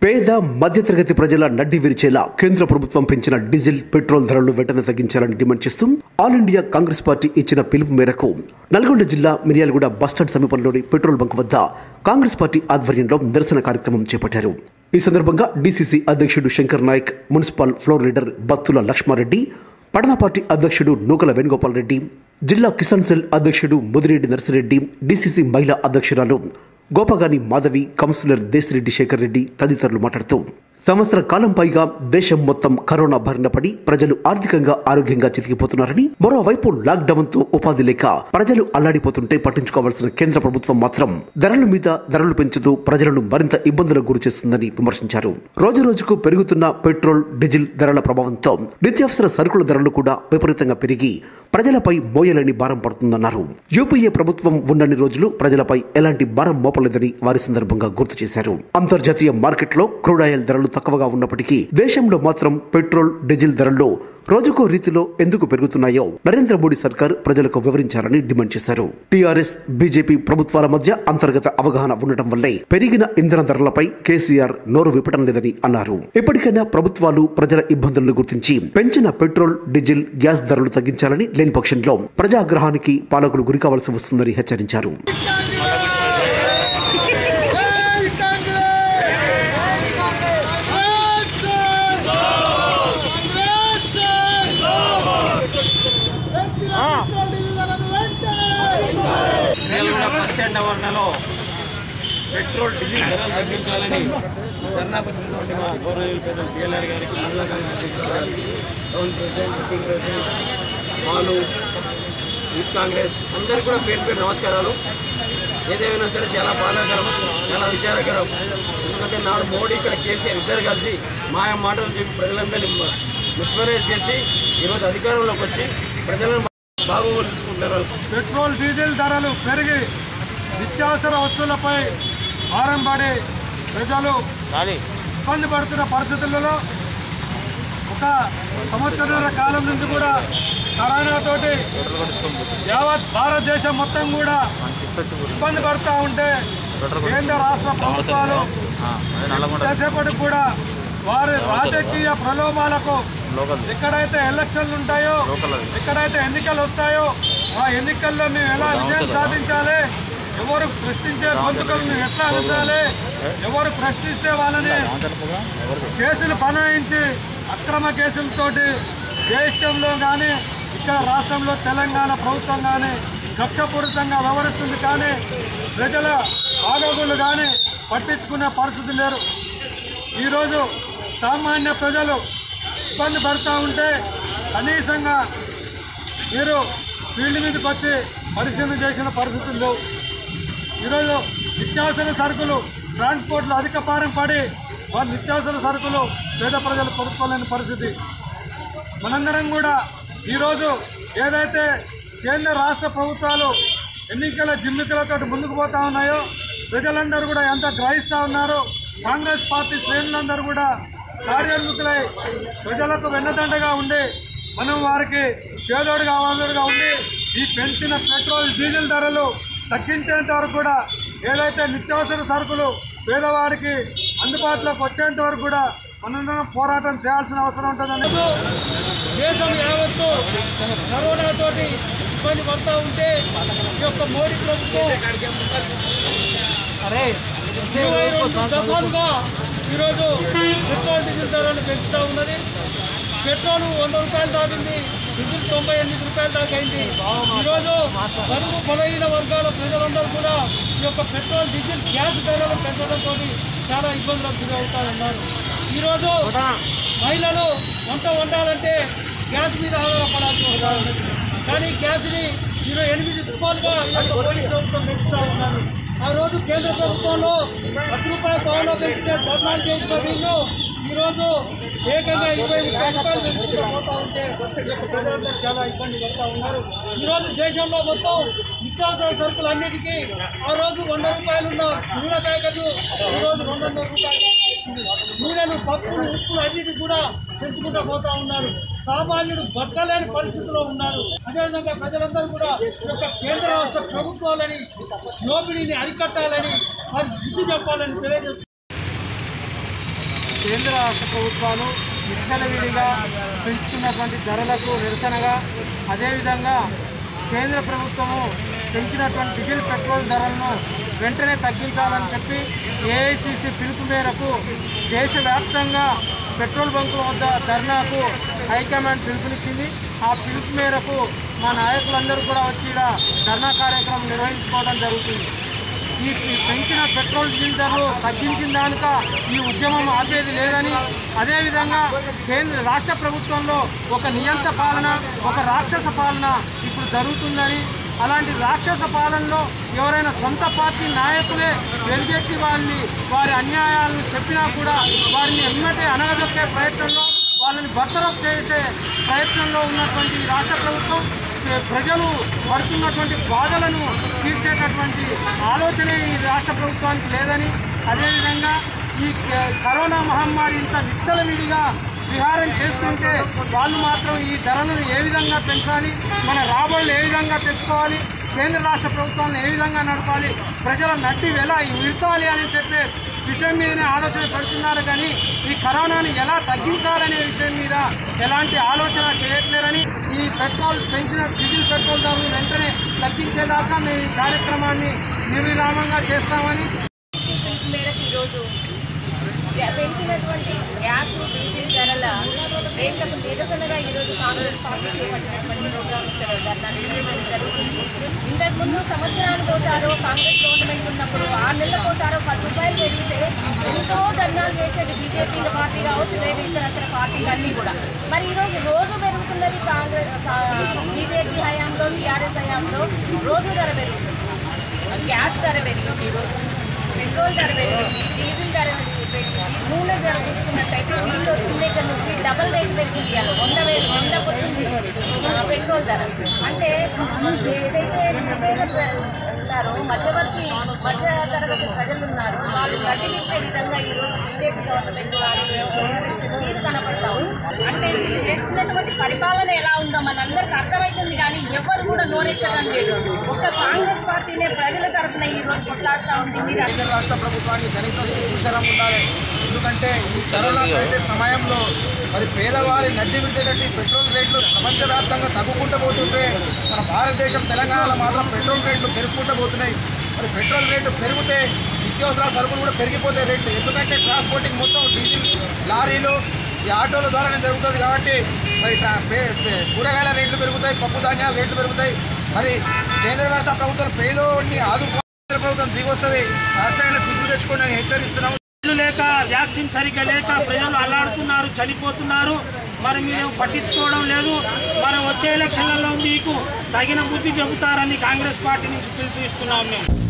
పేద మధ్యతరగతి ప్రజల నడ్డి విరిచేలా కేంద్ర ప్రభుత్వం పెంచిన డీజిల్ పెట్రోల్ ధరలు వెంటనే తగ్గించాలని డిమాండ్ చేస్తూ ఆల్ ఇండియా కాంగ్రెస్ పార్టీ ఇచ్చిన పిలుపు మేరకు నల్గొండ జిల్లా మిర్యాలగూడ బస్టాండ్ సమీపంలోని పెట్రోల్ బంక్ వద్ద కాంగ్రెస్ పార్టీ ఆధ్వర్యంలో నిరసన కార్యక్రమం చేపట్టారు ఈ సందర్భంగా డీసీసీ అధ్యక్షుడు Shankar Nayak municipal floor leader Battula Lakshma Reddy పడన పార్టీ అధ్యక్షుడు నూకల వేణుగోపాల్ రెడ్డి జిల్లా కిసాన్ సెల్ అధ్యక్షుడు ముదిరెడ్డి నర్సిరెడ్డి డీసీసీ మహిళా అధ్యక్షురాలు గోపగాని మాధవి కౌన్సిలర్ దేశిరెడ్డి శేఖర్ రెడ్డి తదితరులు మాట్లాడుతూ సంవత్సర కాలం పైగా దేశం మొత్తం కరోనా బారిన పడి ప్రజలు ఆర్థికంగా ఆరోగ్యంగా చితికిపోతున్నారని మరోవైపు లాక్డౌన్ తో ఉపాధి లేక ప్రజలు అల్లాడిపోతుంటే పట్టించుకోవాల్సిన కేంద్ర ప్రభుత్వం మాత్రం ధరల మీద ధరలు పెంచుతూ ప్రజలను మరింత ఇబ్బందులకు గురి చేస్తుందని విమర్శించారు రోజు రోజుకు పెరుగుతున్న పెట్రోల్ డీజిల్ ధరల ప్రభావంతో నిత్యావసర సరుకుల ధరలు కూడా విపరీతంగా పెరిగి ప్రజలపై మోయలేని భారం పడుతుందన్నారు యూపీఏ ప్రభుత్వం ఉన్నన్ని రోజులు ప్రజలపై ఎలాంటి భారం మోపలేదని వారి సందర్భంగా గుర్తు చేశారు అంతర్జాతీయ మార్కెట్లో క్రూడ్ ఆయిల్ ధరలు తక్కువగా ఉన్నప్పటికీ దేశంలో మాత్రం పెట్రోల్ డీజిల్ ధరల్లో రోజుకో రీతిలో ఎందుకు పెరుగుతున్నాయో నరేంద్ర మోడీ సర్కార్ ప్రజలకు వివరించాలని డిమాండ్ చేశారు టీఆర్ఎస్ బీజేపీ ప్రభుత్వాల మధ్య అంతర్గత అవగాహన ఉండటం వల్లే పెరిగిన ఇంధన ధరలపై కేసీఆర్ నోరు విప్పడం లేదని అన్నారు ఇప్పటికైనా ప్రభుత్వాలు ప్రజల ఇబ్బందులను గుర్తించి పెంచిన పెట్రోల్ డీజిల్ గ్యాస్ ధరలు తగ్గించాలని లేని పక్షంలో ప్రజాగ్రహానికి పాలకులు గురికావాల్సి వస్తుందని హెచ్చరించారు Hey, మేల్గొండ బస్ స్టాండ్ ఆవరణలో పెట్రోల్ డీజిల్ ధరలు తగ్గించాలని ధర్నాకు వచ్చినటువంటి మా గౌరవ పెద్దలు పిఎల్ఆర్ గారికి మండల కాంగ్రెస్ గారికి టౌన్ ప్రెసిడెంట్ వర్కింగ్ ప్రెసిడెంట్ వాళ్ళు యూత్ కాంగ్రెస్ అందరికీ కూడా పేరు పేరు నమస్కారాలు ఏదేమైనా సరే చాలా బాధాకరం చాలా విచారకరం ఎందుకంటే నాడు మోడీ ఇక్కడ కేసీఆర్ ఇద్దరు కలిసి మాయ మాటలు చెప్పి ప్రజలందరినీ మిస్మరైజ్ చేసి ఈరోజు అధికారంలోకి వచ్చి ప్రజలను బాగోగులు తీసుకుంటున్నారు పెట్రోల్ డీజిల్ ధరలు పెరిగి నిత్యావసర వస్తువులపై భారం పడి ప్రజలు ఇబ్బంది పడుతున్న పరిస్థితులలో ఒక సంవత్సరాల కాలం నుంచి కూడా కరోనాతోటి యావత్ భారతదేశం మొత్తం కూడా ఇబ్బంది పడుతూ ఉంటే కేంద్ర రాష్ట్ర ప్రభుత్వాలు ఎంతసేపటికి కూడా వారి రాజకీయ ప్రలోభాలకు ఎక్కడైతే ఎలక్షన్లు ఉంటాయో ఎక్కడైతే ఎన్నికలు వస్తాయో ఆ ఎన్నికల్లో మేము ఎలా విజయం సాధించాలి ఎవరు ప్రశ్నించే గొంతుకలను ఎట్లా అణచాలి ఎవరు ప్రశ్నిస్తే వాళ్ళని కేసులు బనాయించి అక్రమ కేసులతోటి దేశంలో కానీ ఇక్కడ రాష్ట్రంలో తెలంగాణ ప్రభుత్వం కానీ కక్షపూరితంగా వ్యవహరిస్తుంది కానీ ప్రజల ఆగోగులు కానీ పట్టించుకునే పరిస్థితి లేరు ఈరోజు సామాన్య ప్రజలు ఇబ్బంది పడుతూ ఉంటే కనీసంగా మీరు ఫీల్డ్ మీదకి వచ్చి పరిశీలన చేసిన పరిస్థితులు లేవు ఈరోజు నిత్యావసర సరుకులు ట్రాన్స్పోర్ట్లో అధిక భారం పడి వారి నిత్యావసర సరుకులు పేద ప్రజలు కొనుక్కోలేని పరిస్థితి మనందరం కూడా ఈరోజు ఏదైతే కేంద్ర రాష్ట్ర ప్రభుత్వాలు ఎన్నికల జిమ్మికలతో ముందుకు పోతా ఉన్నాయో ప్రజలందరూ కూడా ఎంత గ్రహిస్తూ ఉన్నారు కాంగ్రెస్ పార్టీ శ్రేణులందరూ కూడా కార్యోన్ముఖులై ప్రజలకు వెన్నదండగా ఉండి మనం వారికి పేదోడుగా వాదోడుగా ఉండి ఈ పెంచిన పెట్రోల్ డీజిల్ ధరలు తగ్గించేంత వరకు కూడా ఏదైతే నిత్యావసర సరుకులు పేదవాడికి అందుబాటులోకి వచ్చేంత వరకు కూడా మనందరం పోరాటం చేయాల్సిన అవసరం ఉంటుందని దేశం యావత్తు కరోనాతోటి ఇబ్బంది పడుతూ ఉంటే ఈ యొక్క మోడీ ప్రభుత్వం ఇరవై రెండు దఫాలుగా ఈరోజు పెట్రోల్ డీజిల్ ధరలు పెంచుతూ ఉన్నది పెట్రోల్ వంద రూపాయలు దాటింది డీజిల్ తొంభై ఎనిమిది రూపాయలు దాకా అయింది ఈరోజు బరువు బలహీన వర్గాల ప్రజలందరూ కూడా ఈ యొక్క పెట్రోల్ డీజిల్ గ్యాస్ ధరలు పెంచడంతో చాలా ఇబ్బందులకు గురవుతారన్నారు ఈరోజు మహిళలు వంట వండాలంటే గ్యాస్ మీద ఆధారపడాల్సి వస్తుంది కానీ గ్యాస్ని ఇరవై ఎనిమిది రూపాయలుగా ఈ యొక్క మోడీ ప్రభుత్వం పెంచుతూ ఉన్నారు ఆ రోజు కేంద్ర ప్రభుత్వంలో పది రూపాయల పవన్లో పెంచితే ధర్నాలు చేసిన వీళ్ళు ఈరోజు ఏకంగా ఇరవై ముప్పై రూపాయలు పెంచుకుంటూ పోతా ఉంటే ఈ యొక్క ప్రజలందరూ చాలా ఇబ్బంది పడుతూ ఉన్నారు ఈరోజు దేశంలో మొత్తం నిత్యావసర సరుకులు అన్నిటికీ ఆ రోజు వంద రూపాయలు ఉన్న నూనె ప్యాకెట్ ఈరోజు రెండు వందల రూపాయలు నూనెలు పప్పులు ఉప్పులు అన్నిటి కూడా పెంచుకుంటూ పోతా ఉన్నారు సామాన్యుడు బతకలేని పరిస్థితిలో ఉన్నారు అదేవిధంగా ప్రజలందరూ కూడా ఈ యొక్క కేంద్ర రాష్ట్ర ప్రభుత్వాలని దోపిడీని అరికట్టాలని వారి బుద్ధి చెప్పాలని తెలియజేస్తున్నారు కేంద్ర రాష్ట్ర ప్రభుత్వాలు విచ్చలవిడిగా పెంచుతున్నటువంటి ధరలకు నిరసనగా అదేవిధంగా కేంద్ర ప్రభుత్వము పెంచినటువంటి డీజిల్ పెట్రోల్ ధరలను వెంటనే తగ్గించాలని చెప్పి ఏఐసిసి పిలుపు మేరకు దేశవ్యాప్తంగా పెట్రోల్ బంకుల వద్ద ధర్నాకు హైకమాండ్ పిలుపునిచ్చింది ఆ పిలుపు మేరకు మా నాయకులందరూ కూడా వచ్చి ఈడ ధర్నా కార్యక్రమం నిర్వహించుకోవడం జరుగుతుంది ఈ ఈ పెంచిన పెట్రోల్ డీజిల్ ధరలు తగ్గించిన దానిక ఈ ఉద్యమం ఆపేది లేదని అదేవిధంగా కేంద్ర రాష్ట్ర ప్రభుత్వంలో ఒక నియంత పాలన ఒక రాక్షస పాలన ఇప్పుడు జరుగుతుందని అలాంటి రాక్షస పాలనలో ఎవరైనా సొంత పార్టీ నాయకులే వెలుగెత్తి వాళ్ళని వారి అన్యాయాలను చెప్పినా కూడా వారిని ఎమ్మటే అనగదొక్కే ప్రయత్నంలో వాళ్ళని బర్తరఫ్ చేసే ప్రయత్నంలో ఉన్నటువంటి ఈ రాష్ట్ర ప్రభుత్వం ఏ, ప్రజలు పడుతున్నటువంటి బాధలను తీర్చేటటువంటి ఆలోచనే ఈ రాష్ట్ర ప్రభుత్వానికి లేదని అదేవిధంగా ఈ క- కరోనా మహమ్మారి ఇంత విచ్చలవిడిగా విహారం చేస్తుంటే వాళ్ళు మాత్రం ఈ ధరలను ఏ విధంగా పెంచాలి మన రాబడులు ఏ విధంగా పెంచుకోవాలి కేంద్ర రాష్ట్ర ప్రభుత్వాలను ఏ విధంగా నడపాలి ప్రజల నడ్డి ఎలా విడతాలి అని చెప్పే విషయం మీదనే ఆలోచన పెడుతున్నారు కానీ ఈ కరోనాని ఎలా తగ్గించాలనే విషయం మీద ఎలాంటి ఆలోచన చేయట్లేరని ఈ పెట్రోల్ పెంచిన డీజిల్ పెట్రోల్ ధరలు వెంటనే తగ్గించేదాకా మేము ఈ కార్యక్రమాన్ని నిర్విరామంగా చేస్తామని పిలుపు మేరకు ఈరోజు గ్యా- పెంచినటువంటి గ్యాస్ డీజిల్ ధరల రేట్లకు నిరసనగా ఈరోజు కాంగ్రెస్ పార్టీ చేపట్టినటువంటి ప్రోగ్రాం ఇక్కడ ధర్నా నిర్వహించడం జరుగుతుంది ఇంతకుముందు సంవత్సరానికి ఒకసారో కాంగ్రెస్ గవర్నమెంట్ ఉన్నప్పుడు ఆరు నెలలకు ఒకసారో పది రూపాయలు పెరిగితే ఎంతో ధర్నాలు చేసేది బీజేపీ పార్టీ కావచ్చు లేదా ఇతర పార్టీలు అన్నీ కూడా మరి ఈరోజు రోజు పెరుగుతున్నది కాంగ్రెస్ బీజేపీ హయాంలో టీఆర్ఎస్ హయాంలో రోజు ధర పెరుగుతుంది గ్యాస్ ధర పెరిగింది ఈరోజు పెట్రోల్ ధర పెరిగింది డీజిల్ ధర పెరిగింది నూనె ధర చూసుకున్నట్టయితే వీళ్ళు వచ్చిన దగ్గర నుంచి డబల్ రేట్ పెరిగింది ఇవాళ వంద వేలు వందకు వచ్చింది ఆ, పెట్రోల్ ధర అంటే ఏదైతే నిరుపేద ప్ర- ఉన్నారో మధ్యవర్తి మధ్య తరగతి ప్రజలు ఉన్నారు వాళ్ళు గడ్డి విప్పే విధంగా ఈరోజు బీజేపీ గవర్నమెంట్ వారి వ్యవహరించిన తీరు కనపడతా ఉంది అంటే వీళ్ళు చేస్తున్నటువంటి పరిపాలన ఎలా ఉందో మనందరికీ అర్థమవుతుంది కానీ ఎవరు కూడా నోరెత్తడం లేదు ఒక్క కాంగ్రెస్ పార్టీనే ప్రజల తరఫున ఈ రోజు కొట్లాడుతూ ఉంది మీరు కేంద్ర రాష్ట్ర ప్రభుత్వానికి కనీసం సిగ్గుశరం ఉండాలి ఎందుకంటే ఈ కరోనా క్రైసిస్ సమయంలో మరి పేదవారి నడ్డి విడిచేటట్టు పెట్రోల్ రేట్లు ప్రపంచవ్యాప్తంగా తగ్గుకుంటూ పోతుంటే మన భారతదేశం తెలంగాణలో మాత్రం పెట్రోల్ రేట్లు పెరుగుకుంటూ పోతున్నాయి మరి పెట్రోల్ రేటు పెరిగితే నిత్యావసర సరుకులు కూడా పెరిగిపోతాయి రేట్లు ఎందుకంటే ట్రాన్స్పోర్టింగ్ మొత్తం డీజిల్ లారీలు ఈ ఆటోల ద్వారానే జరుగుతుంది కాబట్టి మరి ట్రా- పే- పే- కూరగాయల రేట్లు పెరుగుతాయి పప్పు ధాన్యాల రేట్లు పెరుగుతాయి మరి కేంద్ర రాష్ట్ర ప్రభుత్వం పేదోడిని ఆదుకో కేంద్ర ప్రభుత్వం దిగొస్తుంది అట్లయినా సిగ్గు తెచ్చుకోండి అని హెచ్చరిస్తున్నాము ఇల్లు లేక వ్యాక్సిన్ సరిగ్గా లేక ప్రజలు అల్లాడుతున్నారు చనిపోతున్నారు మరి మీరు పట్టించుకోవడం లేదు మరి వచ్చే ఎలక్షన్లలో మీకు తగిన బుద్ధి చెబుతారని కాంగ్రెస్ పార్టీ నుంచి పిలుపు ఇస్తున్నాం మేము